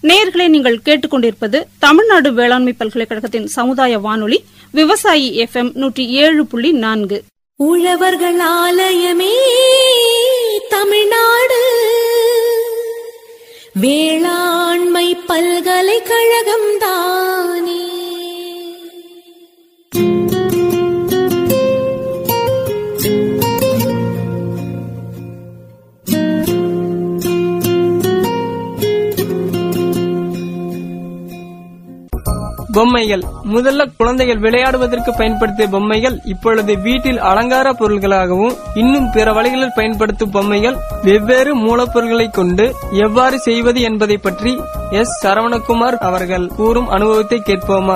நேயர்களே நீங்கள் கேட்டுக்கொண்டிருப்பது தமிழ்நாடு வேளாண்மை பல்கலைக்கழகத்தின் சமுதாய வானொலி விவசாயி எஃப்எம் நூற்றி ஏழு புள்ளி நான்கு உழவர்கள் ஆலயமே தமிழ்நாடு வேளாண்மை பல்கலைக்கழகம் தானே பொம்மைகள் முதல்ல குழந்தைகள் விளையாடுவதற்கு பயன்படுத்திய பொம்மைகள் இப்பொழுது வீட்டில் அலங்கார பொருள்களாகவும் இன்னும் பிற வழிகளில் பயன்படுத்தும் பொம்மைகள் வெவ்வேறு மூலப்பொருட்களை கொண்டு எவ்வாறு செய்வது என்பதை பற்றி எஸ் சரவணகுமார் அவர்கள் கூறும் அனுபவத்தை கேட்போமா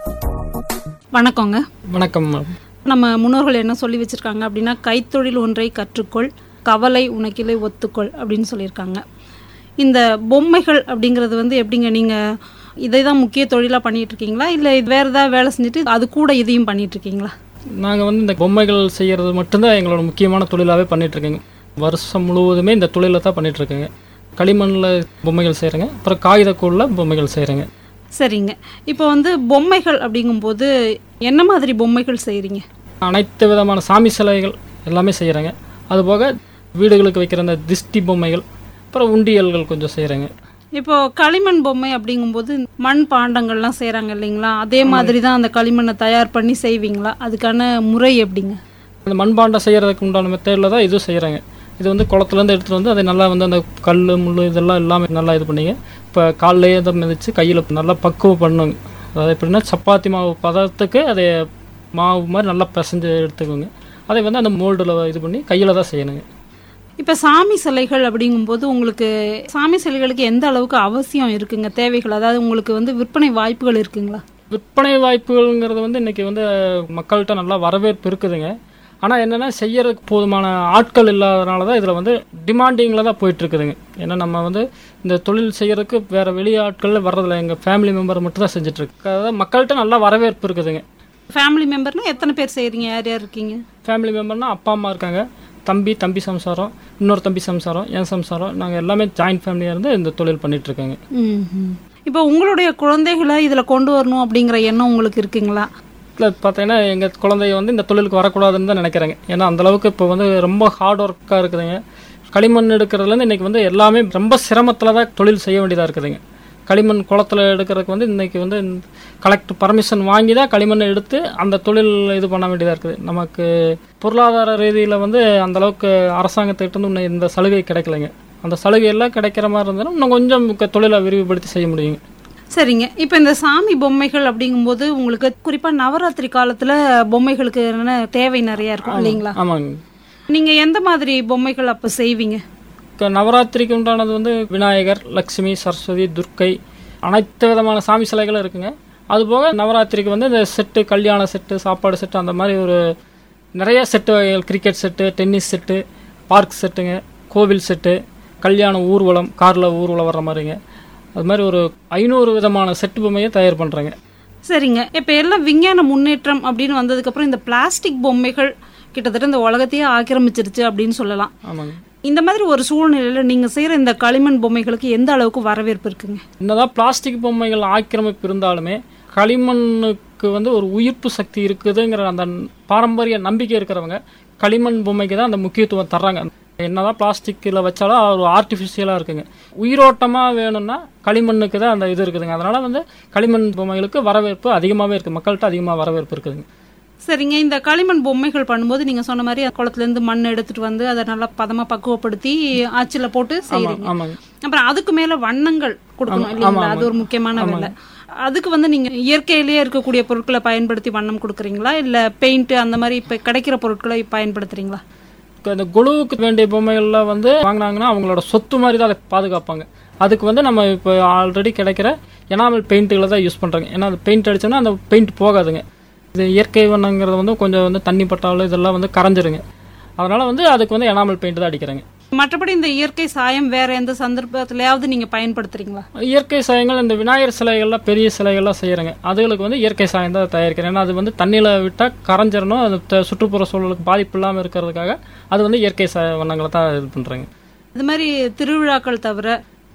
வணக்கங்க வணக்கம் மேம் நம்ம முன்னோர்கள் என்ன சொல்லி வச்சிருக்காங்க அப்படின்னா கைத்தொழில் ஒன்றை கற்றுக்கொள் கவலை உனக்கிலே ஒத்துக்கொள் அப்படின்னு சொல்லியிருக்காங்க இந்த பொம்மைகள் அப்படிங்கிறது வந்து எப்படிங்க நீங்க இதை தான் முக்கிய தொழிலா பண்ணிட்டு இருக்கீங்களா இல்ல இது வேற ஏதாவது வேலை செஞ்சுட்டு அது கூட இதையும் பண்ணிட்டு இருக்கீங்களா நாங்கள் வந்து இந்த பொம்மைகள் செய்கிறது மட்டும்தான் எங்களோட முக்கியமான தொழிலாகவே பண்ணிட்டு இருக்கேங்க வருஷம் முழுவதுமே இந்த தொழிலை தான் பண்ணிட்டு இருக்கேங்க களிமண்ணில் பொம்மைகள் செய்கிறேங்க அப்புறம் காகிதக்கூழில் பொம்மைகள் செய்கிறேங்க சரிங்க இப்போ வந்து பொம்மைகள் அப்படிங்கும்போது என்ன மாதிரி பொம்மைகள் செய்றீங்க அனைத்து விதமான சாமி சிலைகள் எல்லாமே செய்கிறேங்க அதுபோக வீடுகளுக்கு வைக்கிற அந்த திஷ்டி பொம்மைகள் அப்புறம் உண்டியல்கள் கொஞ்சம் செய்கிறேங்க இப்போ களிமண் பொம்மை அப்படிங்கும்போது மண் பாண்டங்கள்லாம் செய்றாங்க இல்லைங்களா அதே மாதிரி தான் அந்த களிமண்ணை தயார் பண்ணி செய்வீங்களா அதுக்கான முறை எப்படிங்க அந்த மண்பாண்டம் செய்கிறதுக்கு உண்டான மெத்தேடில் தான் இதுவும் செய்கிறாங்க இது வந்து குளத்துலேருந்து எடுத்துகிட்டு வந்து அதை நல்லா வந்து அந்த கல் முள் இதெல்லாம் எல்லாமே நல்லா இது பண்ணிங்க இப்போ கால்லையே அதை மிதித்து கையில் நல்லா பக்குவம் பண்ணுங்க அதாவது எப்படின்னா சப்பாத்தி மாவு பதத்துக்கு அதை மாவு மாதிரி நல்லா பிசைஞ்சு எடுத்துக்கோங்க அதை வந்து அந்த மோல்டில் இது பண்ணி கையில் தான் செய்யணுங்க இப்போ சாமி சிலைகள் அப்படிங்கும்போது உங்களுக்கு சாமி சிலைகளுக்கு எந்த அளவுக்கு அவசியம் இருக்குங்க தேவைகள் அதாவது உங்களுக்கு வந்து விற்பனை வாய்ப்புகள் இருக்குங்களா விற்பனை வாய்ப்புகள்ங்கிறது வந்து இன்றைக்கி வந்து மக்கள்கிட்ட நல்லா வரவேற்பு இருக்குதுங்க ஆனால் என்னென்னா செய்யறதுக்கு போதுமான ஆட்கள் இல்லாதனால தான் இதில் வந்து டிமாண்டிங்கில் தான் போயிட்டு இருக்குதுங்க ஏன்னா நம்ம வந்து இந்த தொழில் செய்யறதுக்கு வேற வெளி ஆட்கள் வர்றதில்ல எங்கள் ஃபேமிலி மெம்பர் மட்டும் தான் செஞ்சுட்டு இருக்கு அதாவது மக்கள்கிட்ட நல்லா வரவேற்பு இருக்குதுங்க ஃபேமிலி மெம்பர்னா எத்தனை பேர் செய்றீங்க யார் யார் இருக்கீங்க ஃபேமிலி மெம்பர்னா அப்பா அம்மா இருக்காங்க தம்பி தம்பி சம்சாரம் இன்னொரு தம்பி சம்சாரம் என் சம்சாரம் நாங்கள் எல்லாமே ஜாயின்ட் ஃபேமிலியாக இருந்து இந்த தொழில் பண்ணிட்டு இருக்கோங்க ம்ஹும். இப்போ உங்களுடைய குழந்தைகளை இதுல கொண்டு வரணும் அப்படிங்கிற எண்ணம் உங்களுக்கு இருக்குங்களா இல்லை பார்த்தீங்கன்னா எங்கள் குழந்தைய வந்து இந்த தொழிலுக்கு வரக்கூடாதுன்னு தான் நினைக்கிறேங்க ஏன்னா அந்த அளவுக்கு இப்போ வந்து ரொம்ப ஹார்ட் ஒர்க்காக இருக்குதுங்க களிமண் எடுக்கிறதுலேருந்து இன்றைக்கி வந்து எல்லாமே ரொம்ப சிரமத்தில் தான் தொழில் செய்ய வேண்டியதாக இருக்குதுங்க களிமண் குளத்துல எடுக்கிறதுக்கு வந்து இன்றைக்கி வந்து கலெக்டர் பர்மிஷன் வாங்கி தான் களிமண்ணை எடுத்து அந்த தொழில் இது பண்ண வேண்டியதாக இருக்குது நமக்கு பொருளாதார ரீதியில் வந்து அந்த அளவுக்கு அரசாங்கத்திட்ட இருந்து இன்னும் இந்த சலுகை கிடைக்கலைங்க அந்த சலுகை எல்லாம் கிடைக்கிற மாதிரி இருந்தாலும் இன்னும் கொஞ்சம் க- தொழிலை விரிவுபடுத்தி செய்ய முடியுங்க சரிங்க இப்போ இந்த சாமி பொம்மைகள் அப்படிங்கும்போது உங்களுக்கு குறிப்பா நவராத்திரி காலத்துல பொம்மைகளுக்கு என்ன தேவை நிறைய இருக்கும் இல்லைங்களா ஆமாங்க நீங்க எந்த மாதிரி பொம்மைகள் அப்ப செய்வீங்க இப்போ நவராத்திரிக்கு உண்டானது வந்து விநாயகர் லக்ஷ்மி சரஸ்வதி துர்க்கை அனைத்து விதமான சாமி சிலைகளும் இருக்குங்க அதுபோக நவராத்திரிக்கு வந்து இந்த செட்டு கல்யாண செட்டு சாப்பாடு செட்டு அந்த மாதிரி ஒரு நிறைய செட்டு வகைகள் cricket set tennis set park செட்டுங்க கோவில் செட்டு கல்யாண ஊர்வலம் காரில் ஊர்வலம் வர்ற மாதிரிங்க அது மாதிரி ஒரு ஐநூறு விதமான செட்டு பொம்மையை தயார் பண்ணுறேங்க சரிங்க இப்ப எல்லாம் விஞ்ஞான முன்னேற்றம் அப்படின்னு வந்ததுக்கு அப்புறம் இந்த பிளாஸ்டிக் பொம்மைகள் கிட்டத்தட்ட இந்த உலகத்தையே ஆக்கிரமிச்சிருச்சு அப்படின்னு சொல்லலாம் ஆமாங்க இந்த மாதிரி ஒரு சூழ்நிலையில நீங்க செய்யற இந்த களிமண் பொம்மைகளுக்கு எந்த அளவுக்கு வரவேற்பு இருக்குங்க என்னதான் பிளாஸ்டிக் பொம்மைகள் ஆக்கிரமிப்பு இருந்தாலுமே களிமண்ணுக்கு வந்து ஒரு உயிர்ப்பு சக்தி இருக்குதுங்கிற அந்த பாரம்பரிய நம்பிக்கை இருக்கிறவங்க களிமண் பொம்மைக்கு தான் அந்த முக்கியத்துவம் தர்றாங்க என்னதான் பிளாஸ்டிக்கில் வச்சாலும் அது ஒரு ஆர்டிஃபிஷியலாக இருக்குங்க உயிரோட்டமாக வேணும்னா களிமண்ணுக்கு தான் அந்த இது இருக்குதுங்க அதனால வந்து களிமண் பொம்மைகளுக்கு வரவேற்பு அதிகமாகவே இருக்குது மக்கள்கிட்ட அதிகமாக வரவேற்பு இருக்குதுங்க சரிங்க இந்த களிமண் பொம்மைகள் பண்ணும்போது நீங்க சொன்ன மாதிரி குளத்துல இருந்து மண் எடுத்துட்டு வந்து அதை நல்லா பதமா பக்குவப்படுத்தி ஆச்சில போட்டு செய்றீங்க ஆமாங்க அப்புறம் அதுக்கு மேல வண்ணங்கள் கொடுக்கணும் இல்லைங்களா அது ஒரு முக்கியமான வேலை அதுக்கு வந்து நீங்க இயற்கையிலேயே இருக்கக்கூடிய பொருட்களை பயன்படுத்தி வண்ணம் கொடுக்குறீங்களா இல்ல பெயிண்ட் அந்த மாதிரி இப்ப கிடைக்கிற பொருட்களை பயன்படுத்துறீங்களா இப்போ இந்த குழுவுக்கு வேண்டிய பொம்மைகள்லாம் வந்து வாங்கினாங்கன்னா அவங்களோட சொத்து மாதிரி தான் அதை பாதுகாப்பாங்க அதுக்கு வந்து நம்ம இப்போ ஆல்ரெடி கிடைக்கிற எனாமல் பெயிண்ட்டுகளை தான் யூஸ் பண்ணுறாங்க ஏன்னா அது பெயிண்ட் அடிச்சோன்னா அந்த பெயிண்ட் போகாதுங்க இது இயற்கை வண்ணங்கிறது வந்து கொஞ்சம் வந்து தண்ணி பட்டாலும் இதெல்லாம் வந்து கரைஞ்சிருங்க அதனால வந்து அதுக்கு வந்து எனாமல் பெயிண்ட் தான் அடிக்கிறாங்க மற்றபடி இந்த இயற்கை சாயம் வேற எந்த சந்தர்ப்பத்திலயாவது நீங்க பயன்படுத்துறீங்களா இயற்கை சாயங்கள் இந்த விநாயகர் சிலைகள்லாம் பெரிய சிலைகள்லாம் செய்யறாங்க அதுகளுக்கு வந்து இயற்கை சாயம் தான் தயாரிக்கிறேன் ஏன்னா அது வந்து தண்ணியில் விட்டால் கரைஞ்சிடணும் அது த- சுற்றுப்புற சூழலுக்கு பாதிப்பு இல்லாமல் இருக்கிறதுக்காக அது வந்து இயற்கை சாய வண்ணங்களை தான் இது பண்ணுறாங்க இது மாதிரி திருவிழாக்கள் தவிர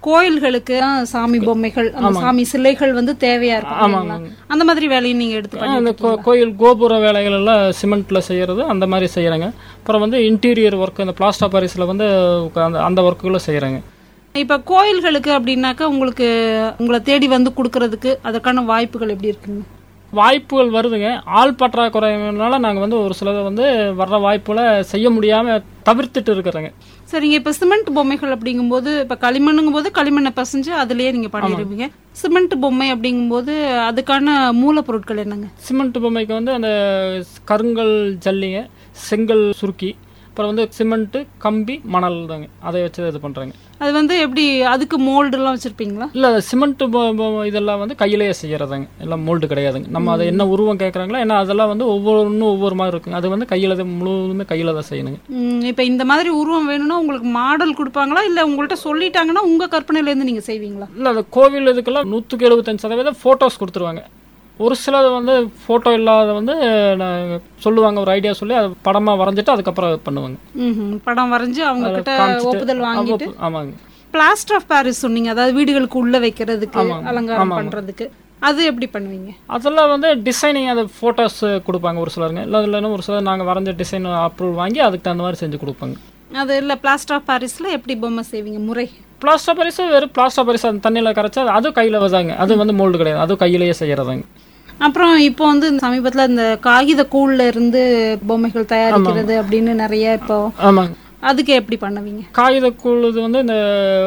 கோயில்களுக்கு தான் சாமி பொம்மைகள் அந்த சாமி சிலைகள் வந்து தேவையா இருக்கும் இல்லைங்களா? அந்த மாதிரி வேலையும் நீங்க எடுத்து பண்ணி அந்த கோ- கோயில் கோபுர வேலைகள் எல்லாம் சிமெண்ட்ல செய்யறது அந்த மாதிரி செய்யறாங்க அப்புறம் வந்து இன்டீரியர் ஒர்க் இந்த பிளாஸ்டர் பாரிஸ்ல வந்து அந்த அந்த ஒர்க்குகளை செய்யறாங்க இப்ப கோயில்களுக்கு அப்படின்னாக்கா உங்களுக்கு உங்களை தேடி வந்து கொடுக்கறதுக்கு அதற்கான வாய்ப்புகள் எப்படி இருக்குங்க வாய்ப்புகள் வருதுங்க ஆள் பற்றாக்குறைனால நாங்க வந்து ஒரு சிலதை வந்து வர்ற வாய்ப்புகளை செய்ய முடியாம தவிர்த்துட்டு இருக்கிறோங்க சரிங்க இப்ப சிமெண்ட் பொம்மைகள் அப்படிங்கும்போது இப்ப களிமண்ணுங்கும் போது களிமண்ணை பசைஞ்சு அதுலயே நீங்க பண்ணிடுவீங்க சிமெண்ட் பொம்மை அப்படிங்கும்போது அதுக்கான மூலப்பொருட்கள் என்னங்க சிமெண்ட் பொம்மைக்கு வந்து அந்த கருங்கல் ஜல்லிங்க செங்கல் சுருக்கி அப்புறம் வந்து சிமெண்ட் கம்பி மணல் தாங்க அதை வச்சு இது பண்றாங்க அது வந்து எப்படி அதுக்கு மோல்டு எல்லாம் வச்சிருப்பீங்களா இல்ல சிமெண்ட் இதெல்லாம் வந்து கையிலேயே செய்யறதாங்க எல்லாம் மோல்டு கிடையாதுங்க நம்ம அதை என்ன உருவம் கேட்கறாங்களோ ஏன்னா அதெல்லாம் வந்து ஒவ்வொன்றும் ஒவ்வொரு மாதிரி இருக்குங்க அது வந்து கையில தான் முழுவதுமே கையில தான் செய்யணுங்க ம், இப்ப இந்த மாதிரி உருவம் வேணும்னா உங்களுக்கு மாடல் கொடுப்பாங்களா இல்ல உங்கள்ட்ட சொல்லிட்டாங்கன்னா உங்க கற்பனையில இருந்து நீங்க செய்வீங்களா இல்ல அந்த கோவில் இதுக்கெல்லாம் நூற்றுக்கு எழுபத்தஞ்சு சதவீதம் ஃபோட்டோஸ் கொடுத்துருவாங்க ஒரு சிலது வந்து ஃபோட்டோ இல்லாத வந்து நான் சொல்லுவாங்க ஒரு ஐடியா சொல்லி அது படமா வரைஞ்சிட்டு அதுக்கப்புறம் பண்ணுவாங்க ம்ஹும். படம் வரைஞ்சு அவங்க கிட்ட காமிச்சிட்டு- ஒப்புதல் வாங்கிட்டு ஆமா, ஆமாங்க பிளாஸ்டர் ஆஃப் பாரிஸ் சொன்னீங்க அதாவது வீடுகளுக்கு உள்ள வைக்கிறதுக்கு ஆமாங்க. அலங்காரம் ஆமாங்க. பண்றதுக்கு அது எப்படி பண்ணுவீங்க அதெல்லாம் வந்து டிசைனிங் அது ஃபோட்டோஸ் கொடுப்பாங்க ஒரு சிலருங்க இல்லை இல்லைன்னா ஒரு சிலர் நாங்கள் வரைஞ்ச டிசைன் அப்ரூவல் வாங்கி அதுக்கு தகுந்த மாதிரி செஞ்சு கொடுப்பாங்க அது இல்ல பிளாஸ்டர் ஆஃப் பாரிஸ்ல எப்படி பொம்மை செய்வீங்க முறை பிளாஸ்டர் பரிசு வெறும் பிளாஸ்டர் பரிசு அந்த தண்ணியில் கரைச்சா அது அதுவும் கையில் வதாங்க அது வந்து மோல்டு கிடையாது அதுவும் கையிலேயே செய்யறதாங்க அப்புறம் இப்போ வந்து இந்த சமீபத்துல இந்த காகித கூழ்ல இருந்து பொம்மைகள் தயாரிக்கிறது அப்படின்னு நிறைய இப்போ ஆமாங்க அதுக்கு எப்படி பண்ணுவீங்க காகிதக்கூழ் இது வந்து இந்த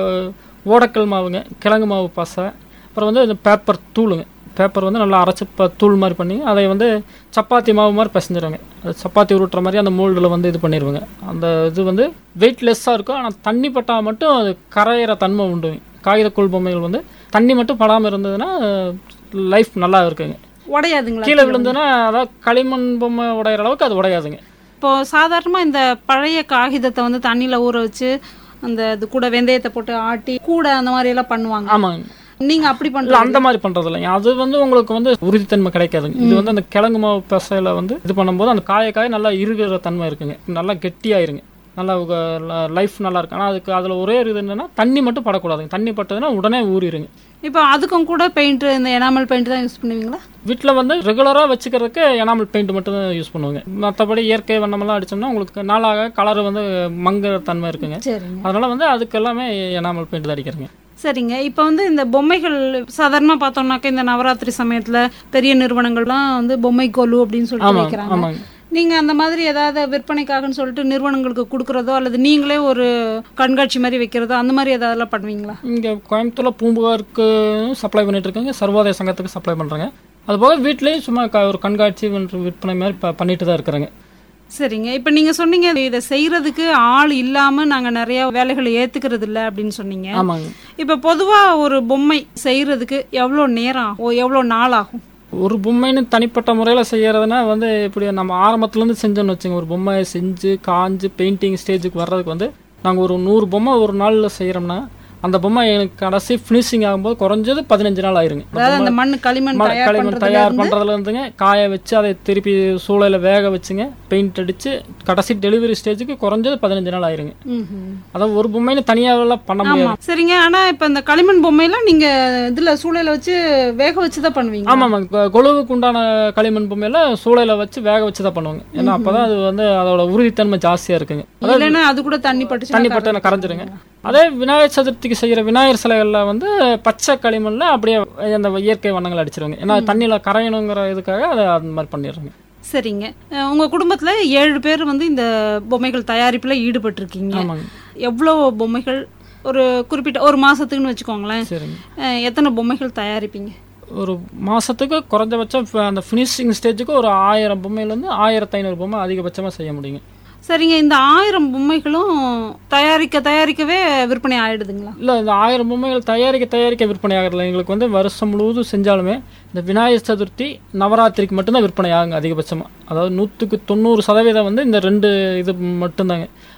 ஓடக்கல் மாவுங்க கிழங்கு மாவு பசை அப்புறம் வந்து இந்த பேப்பர் தூளுங்க பேப்பர் வந்து நல்லா அரைச்சி ப தூள் மாதிரி பண்ணி அதை வந்து சப்பாத்தி மாவு மாதிரி பிசைஞ்சிருவாங்க அது சப்பாத்தி உருட்டுற மாதிரி அந்த மோல்டில் வந்து இது பண்ணிடுவாங்க அந்த இது வந்து வெயிட் லெஸ்ஸாக இருக்கும் ஆனால் தண்ணி பட்டால் மட்டும் அது கரையிற தன்மை உண்டுங்க காகிதக்கூழ் பொம்மைகள் வந்து தண்ணி மட்டும் படாமல் இருந்ததுன்னா லைஃப் நல்லா இருக்குங்க உடையாதுங்களா கீழே விழுந்ததுன்னா அதாவது களிமண் பொம்மை உடையிற அளவுக்கு அது உடையாதுங்க இப்போ சாதாரணமா இந்த பழைய காகிதத்தை வந்து தண்ணியில ஊற வச்சு அந்த இது கூட வெந்தயத்தை போட்டு ஆட்டி கூட அந்த மாதிரி எல்லாம் பண்ணுவாங்க ஆமாங்க நீங்க அப்படி இல்ல பண்ற அந்த மாதிரி பண்றது இல்லைங்க அது வந்து உங்களுக்கு வந்து உறுதித்தன்மை கிடைக்காதுங்க இது வந்து அந்த கிழங்கு மாவு பசையில வந்து இது பண்ணும்போது அந்த காய காய நல்லா இருக்கிற தன்மை இருக்குங்க நல்லா கெட்டியாயிருங்க நல்லா லைஃப் நல்லா இருக்கு ஆனா அதுக்கு அதுல ஒரே ஒரு இது என்னன்னா தண்ணி மட்டும் படக்கூடாதுங்க தண்ணி பட்டதுன்னா உடனே ஊறிடுங்க இப்போ அதுக்கும் கூட பெயிண்ட் இந்த எனாமல் பெயிண்ட் தான் யூஸ் பண்ணுவீங்களா வீட்டில் வந்து ரெகுலராக வச்சுக்கிறதுக்கு எனாமல் பெயிண்ட் மட்டும் தான் யூஸ் பண்ணுவாங்க மற்றபடி இயற்கை வண்ணமெல்லாம் அடிச்சோம்னா உங்களுக்கு நாளாக கலர் வந்து மங்குற தன்மை இருக்குங்க சரிங்க அதனால வந்து அதுக்கு எல்லாமே எனாமல் பெயிண்ட் தான் அடிக்கிறேங்க சரிங்க இப்போ வந்து இந்த பொம்மைகள் சாதாரணமாக பார்த்தோம்னாக்க இந்த நவராத்திரி சமயத்துல பெரிய நிறுவனங்கள்லாம் வந்து பொம்மை கொலு அப்படின்னு சொல்லிட்டு ஆமாங்க வைக்கிறாங்க ஆமாங்க நீங்க அந்த மாதிரி ஏதாவது விற்பனைக்காகன்னு சொல்லிட்டு நிறுவனங்களுக்கு கொடுக்கறதோ அல்லது நீங்களே ஒரு கண்காட்சி மாதிரி வைக்கிறதோ அந்த மாதிரி ஏதாவது பண்ணுவீங்களா இங்கே கோயம்புத்தூர்ல பூம்புகாருக்கு சப்ளை பண்ணிட்டு இருக்காங்க சர்வோதய சங்கத்துக்கு சப்ளை பண்றாங்க அது போக வீட்லயும் சும்மா க- ஒரு கண்காட்சி மற்றும் விற்பனை மாதிரி ப- பண்ணிட்டு தான் இருக்கிறாங்க சரிங்க இப்போ நீங்க சொன்னீங்க இதை செய்யறதுக்கு ஆள் இல்லாம நாங்க நிறைய வேலைகளை ஏத்துக்கிறது இல்ல அப்படின்னு சொன்னீங்க ஆமாங்க இப்போ பொதுவா ஒரு பொம்மை செய்யறதுக்கு எவ்வளோ நேரம் ஆகும் எவ்வளோ நாள் ஆகும் ஒரு பொம்மைன்னு தனிப்பட்ட முறையில் செய்யறதுனா வந்து இப்படி நம்ம ஆரம்பத்துலேருந்து செஞ்சோம்னு வச்சுங்க ஒரு பொம்மையை செஞ்சு காஞ்சு பெயிண்டிங் ஸ்டேஜுக்கு வர்றதுக்கு வந்து நாங்கள் ஒரு நூறு பொம்மை ஒரு நாளில் செய்கிறோம்னா அந்த பொம்மை எனக்கு கடைசி ஃபினிஷிங் ஆகும்போது குறைஞ்சது பதினஞ்சு நாள் ஆயிருங்க அதாவது அந்த மண் களிமண் ம- தயார் களிமண் பண்றதுல தயார் இருந்து பண்றதுல இருந்துங்க காய வச்சு அதை திருப்பி சூளையில வேக வச்சுங்க பெயிண்ட் அடிச்சு கடைசி டெலிவரி ஸ்டேஜுக்கு குறைஞ்சது பதினஞ்சு நாள் ஆயிருங்க ம்ஹும். அதாவது ஒரு பொம்மைன்னு தனியாவெல்லாம் பண்ண முடியாது ஆமா சரிங்க ஆனா இப்ப இந்த களிமண் பொம்மையெல்லாம் நீங்க இதுல சூளையில வச்சு வேக வச்சு தான் பண்ணுவீங்க ஆமா ஆமாங்க கொ- கொலுவுக்கு உண்டான களிமண் பொம்மையில சூளையில வச்சு வேக வச்சு தான் பண்ணுவாங்க ஏன்னா அப்பதான் அது வந்து அதோட உறுதித்தன்மை ஜாஸ்தியா இருக்குங்க இல்லைன்னா அது கூட தண்ணி பட்டுச்சு தண்ணி பட்டு கரைஞ்சிருங்க அதே விநாயகர் சதுர்த்திக்கு செய்யற விநாயகர் சிலைகள்ல வந்து பச்சை களிமண்ல அப்படியே அந்த இயற்கை வண்ணங்கள் அடிச்சிருவாங்க ஏன்னா தண்ணியில கரையணுங்கிற இதுக்காக அதை அந்த மாதிரி பண்ணிடுறாங்க சரிங்க அஹ் உங்க குடும்பத்துல ஏழு பேர் வந்து இந்த பொம்மைகள் தயாரிப்புல ஈடுபட்டிருக்கீங்க ஆமாங்க எவ்வளோ பொம்மைகள் ஒரு குறிப்பிட்ட ஒரு மாசத்துக்குன்னு வச்சுக்கோங்களேன் சரிங்க அஹ் எத்தனை பொம்மைகள் தயாரிப்பீங்க ஒரு மாசத்துக்கு குறைஞ்சபட்சம் ஃப- அந்த ஃபினிஷிங் ஸ்டேஜுக்கு ஒரு ஆயிரம் பொம்மையிலேருந்து ஆயிரத்தி ஐநூறு பொம்மை அதிகபட்சமாக செய்ய முடியுங்க சரிங்க இந்த ஆயிரம் பொம்மைகளும் தயாரிக்க தயாரிக்கவே விற்பனை ஆயிடுதுங்களா இல்லை இந்த ஆயிரம் பொம்மைகள் தயாரிக்க தயாரிக்க விற்பனை ஆகிறதில்ல எங்களுக்கு வந்து வருஷம் முழுவதும் செஞ்சாலுமே இந்த விநாயகர் சதுர்த்தி நவராத்திரிக்கு மட்டும்தான் விற்பனை ஆகுங்க அதிகபட்சமாக அதாவது நூற்றுக்கு தொண்ணூறு சதவீதம் வந்து இந்த ரெண்டு இது மட்டும்தாங்க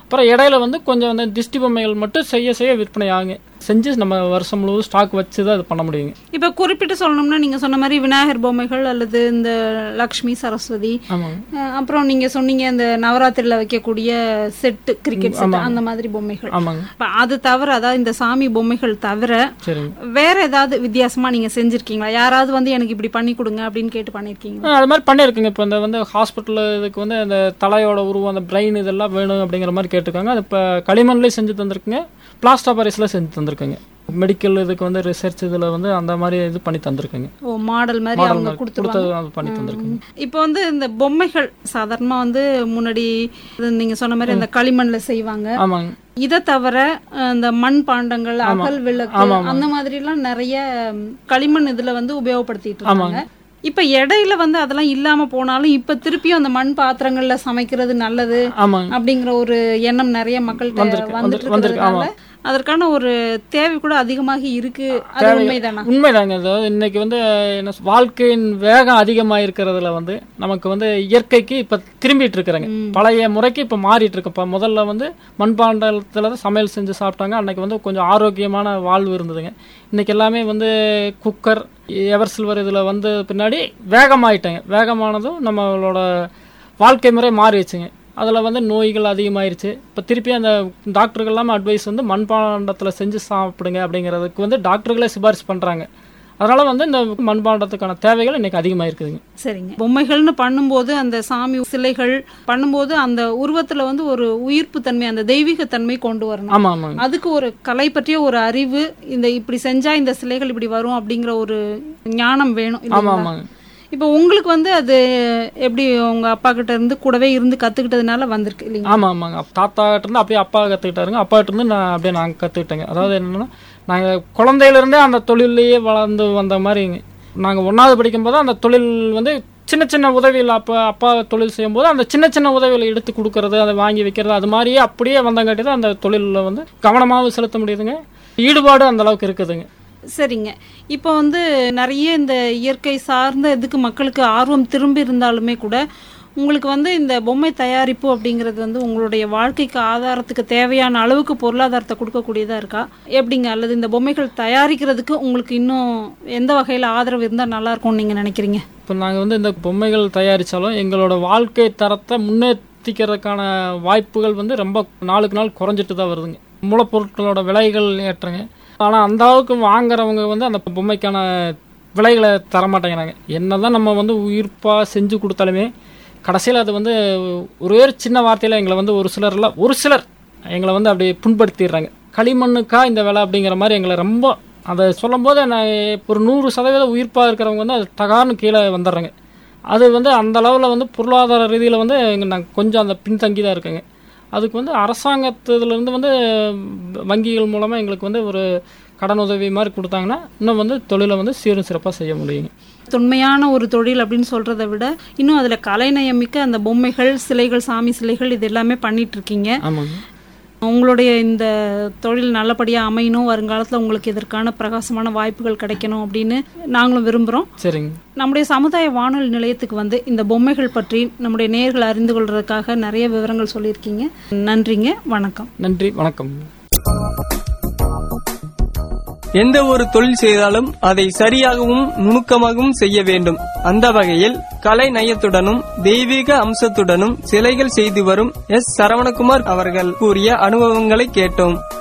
அப்புறம் இடையில வந்து கொஞ்சம் வந்து திஷ்டி பொம்மைகள் மட்டும் செய்ய செய்ய விற்பனை ஆகுங்க செஞ்சு நம்ம வருஷம் முழுவதும் ஸ்டாக் வச்சு தான் இது பண்ண முடியுங்க இப்போ குறிப்பிட்டு சொல்லணும்னா நீங்க சொன்ன மாதிரி விநாயகர் பொம்மைகள் அல்லது இந்த லக்ஷ்மி சரஸ்வதி ஆமாங்க அஹ் அப்புறம் நீங்க சொன்னீங்க இந்த நவராத்திரில வைக்கக்கூடிய செட்டு கிரிக்கெட் செட் அந்த மாதிரி பொம்மைகள் ஆமாங்க இப்ப அது தவிர அதாவது இந்த சாமி பொம்மைகள் தவிர சரிங்க வேற ஏதாவது வித்தியாசமா நீங்க செஞ்சிருக்கீங்களா யாராவது வந்து எனக்கு இப்படி பண்ணி கொடுங்க அப்படின்னு கேட்டு பண்ணிருக்கீங்களா ஆ, அது மாதிரி பண்ணியிருக்குங்க இப்போ இந்த வந்து ஹாஸ்பிட்டல் இதுக்கு வந்து அந்த தலையோட உருவம் அந்த பிரெயின் இதெல்லாம் வேணும் அப்படிங்கிற மாதிரி கேட்டிருக்காங்க அது இப்போ களிமண்லேயும் செஞ்சு தந்திருக்குங்க பிளாஸ்டா பாரிஸில் செஞ்சு தந்திருக்குங்க மெடிக்கல் இதுக்கு வந்து ரிசர்ச் இதில் வந்து அந்த மாதிரி இது பண்ணி தந்திருக்குங்க ஓ மாடல் மாதிரி மாடல் அவங்க மாதிரி கொடுத்துருவாங்க கொடுத்து அது பண்ணி தந்திருக்குங்க இப்போ வந்து இந்த பொம்மைகள் சாதாரணமா வந்து முன்னாடி இது நீங்க சொன்ன மாதிரி அந்த களிமண்ல செய்வாங்க ஆமாங்க இதை தவிர அஹ், இந்த மண் பாண்டங்கள் அகல் விளக்கு அந்த மாதிரி எல்லாம் நிறைய ம், களிமண் இதுல வந்து உபயோகப்படுத்திட்டு இருக்காங்க இப்ப இடையில வந்து அதெல்லாம் இல்லாம போனாலும் இப்ப திருப்பியும் அந்த மண் பாத்திரங்கள்ல சமைக்கிறது நல்லது ஆமாங்க அப்படிங்கிற ஒரு எண்ணம் நிறைய மக்கள்கிட்ட வந்திருக்கு, வந்துட்டு வந்திருக்கு, இருக்கிறதுனால அதற்கான ஒரு தேவை கூட அதிகமாகி இருக்கு அது உண்மைதானா உண்மைதாங்க அதாவது இன்னைக்கு வந்து என்ன சொ- வாழ்க்கையின் வேகம் அதிகமாக இருக்கிறதுல வந்து நமக்கு வந்து இயற்கைக்கு இப்போ திரும்பிட்டு இருக்கிறாங்க பழைய முறைக்கு இப்போ மாறிட்டு இருக்கு இப்போ முதல்ல வந்து மண்பாண்டத்தில் தான் சமையல் செஞ்சு சாப்பிட்டாங்க அன்னைக்கு வந்து கொஞ்சம் ஆரோக்கியமான வாழ்வு இருந்ததுங்க இன்னைக்கு எல்லாமே வந்து குக்கர் எவர் சில்வர் இதில் வந்து பின்னாடி வேகமாயிட்டாங்க வேகமானதும் நம்மளோட வாழ்க்கை முறை மாறிடுச்சுங்க அதில் வந்து நோய்கள் அதிகமாயிருச்சு இப்போ திருப்பி அந்த டாக்டர்கள் எல்லாமே அட்வைஸ் வந்து மண்பாண்டத்தில் செஞ்சு சாப்பிடுங்க அப்படிங்கிறதுக்கு வந்து டாக்டர்களே சிபாரிசு பண்ணுறாங்க அதனால வந்து இந்த மண்பாண்டத்துக்கான தேவைகள் இன்னைக்கு அதிகமாக இருக்குதுங்க சரிங்க பொம்மைகள்னு பண்ணும்போது அந்த சாமி சிலைகள் பண்ணும்போது அந்த உருவத்துல வந்து ஒரு உயிர்ப்பு தன்மை அந்த தெய்வீக தன்மை கொண்டு வரணும் ஆமாம் ஆமாங்க அதுக்கு ஒரு கலை பற்றிய ஒரு அறிவு இந்த இப்படி செஞ்சா இந்த சிலைகள் இப்படி வரும் அப்படிங்கிற ஒரு ஞானம் வேணும் ஆமாம் இல்லைங்களா? ஆமாங்க இப்போ உங்களுக்கு வந்து அது எப்படி உங்க அப்பா கிட்ட இருந்து கூடவே இருந்து கத்துக்கிட்டதுனால வந்திருக்கு இல்லைங்களா ஆமாம் ஆமாங்க அப்ப தாத்தா கிட்ட இருந்து அப்படியே அப்பா கற்றுக்கிட்டாருங்க அப்பா கிட்ட இருந்து நான் அப்படியே நாங்கள் கற்றுக்கிட்டேங்க அதாவது என்னன்னா நாங்கள் குழந்தையிலேருந்தே அந்த தொழிலையே வளர்ந்து வந்த மாதிரிங்க நாங்கள் ஒன்றாவது படிக்கும்போது அந்த தொழில் வந்து சின்ன சின்ன உதவிகள் அப்போ அப்பா தொழில் செய்யும்போது அந்த சின்ன சின்ன உதவிகளை எடுத்து கொடுக்கறது அதை வாங்கி வைக்கிறது அது மாதிரியே அப்படியே வந்தங்காட்டி தான் அந்த தொழிலில் வந்து கவனமாகவும் செலுத்த முடியுதுங்க ஈடுபாடு அந்த அளவுக்கு இருக்குதுங்க சரிங்க இப்போ வந்து நிறைய இந்த இயற்கை சார்ந்த இதுக்கு மக்களுக்கு ஆர்வம் திரும்பி இருந்தாலுமே கூட உங்களுக்கு வந்து இந்த பொம்மை தயாரிப்பு அப்படிங்கிறது வந்து உங்களுடைய வாழ்க்கைக்கு ஆதாரத்துக்கு தேவையான அளவுக்கு பொருளாதாரத்தை கொடுக்கக்கூடியதா இருக்கா எப்படிங்க அல்லது இந்த பொம்மைகள் தயாரிக்கிறதுக்கு உங்களுக்கு இன்னும் எந்த வகையில் ஆதரவு இருந்தால் நல்லா இருக்கும்னு நீங்கள் நினைக்கிறீங்க இப்போ நாங்கள் வந்து இந்த பொம்மைகள் தயாரித்தாலும் எங்களோட வாழ்க்கை தரத்தை முன்னேற்றிக்கிறதுக்கான வாய்ப்புகள் வந்து ரொம்ப நாளுக்கு நாள் குறைஞ்சிட்டு தான் வருதுங்க மூலப்பொருட்களோட விலைகள் ஏற்றங்க ஆனால் அந்த அளவுக்கு வாங்குறவங்க வந்து அந்த பொம்மைக்கான விலைகளை தர மாட்டேங்கிறாங்க என்னதான் நம்ம வந்து உயிர்ப்பாக செஞ்சு கொடுத்தாலுமே கடைசியில் அது வந்து ஒரே ஒரு சின்ன வார்த்தையில் எங்களை வந்து ஒரு சிலர்லாம் ஒரு சிலர் எங்களை வந்து அப்படி புண்படுத்திடுறாங்க களிமண்ணுக்கா இந்த விலை அப்படிங்கிற மாதிரி எங்களை ரொம்ப அதை சொல்லும்போது நான் ஒரு நூறு சதவீதம் உயிர்ப்பாக இருக்கிறவங்க வந்து அது டகார்னு கீழே வந்துடுறாங்க அது வந்து அந்த அளவில் வந்து பொருளாதார ரீதியில் வந்து நாங்கள் கொஞ்சம் அந்த பின்தங்கி தான் இருக்குங்க அதுக்கு வந்து அரசாங்கத்துலேருந்து வந்து வங்கிகள் மூலமாக எங்களுக்கு வந்து ஒரு கடன் உதவி மாதிரி கொடுத்தாங்கன்னா இன்னும் வந்து தொழிலை வந்து சீரும் சிறப்பாக செய்ய முடியுங்க தொன்மையான ஒரு தொழில் அப்படின்னு சொல்றதை விட இன்னும் அதில் கலைநயமிக்க அந்த பொம்மைகள் சிலைகள் சாமி சிலைகள் இது எல்லாமே பண்ணிட்டு இருக்கீங்க ஆமாங்க உங்களுடைய இந்த தொழில் நல்லபடியாக அமையணும் வருங்காலத்தில் உங்களுக்கு இதற்கான பிரகாசமான வாய்ப்புகள் கிடைக்கணும் அப்படின்னு நாங்களும் விரும்புகிறோம் சரிங்க நம்முடைய சமுதாய வானொலி நிலையத்துக்கு வந்து இந்த பொம்மைகள் பற்றி நம்முடைய நேர்கள் அறிந்து கொள்றதுக்காக நிறைய விவரங்கள் சொல்லியிருக்கீங்க நன்றிங்க வணக்கம் நன்றி வணக்கம் எந்த ஒரு தொழில் செய்தாலும் அதை சரியாகவும் நுணுக்கமாகவும் செய்ய வேண்டும் அந்த வகையில் கலை நயத்துடனும் தெய்வீக அம்சத்துடனும் சிலைகள் செய்து வரும் எஸ் சரவணகுமார் அவர்கள் கூறிய அனுபவங்களை கேட்டோம்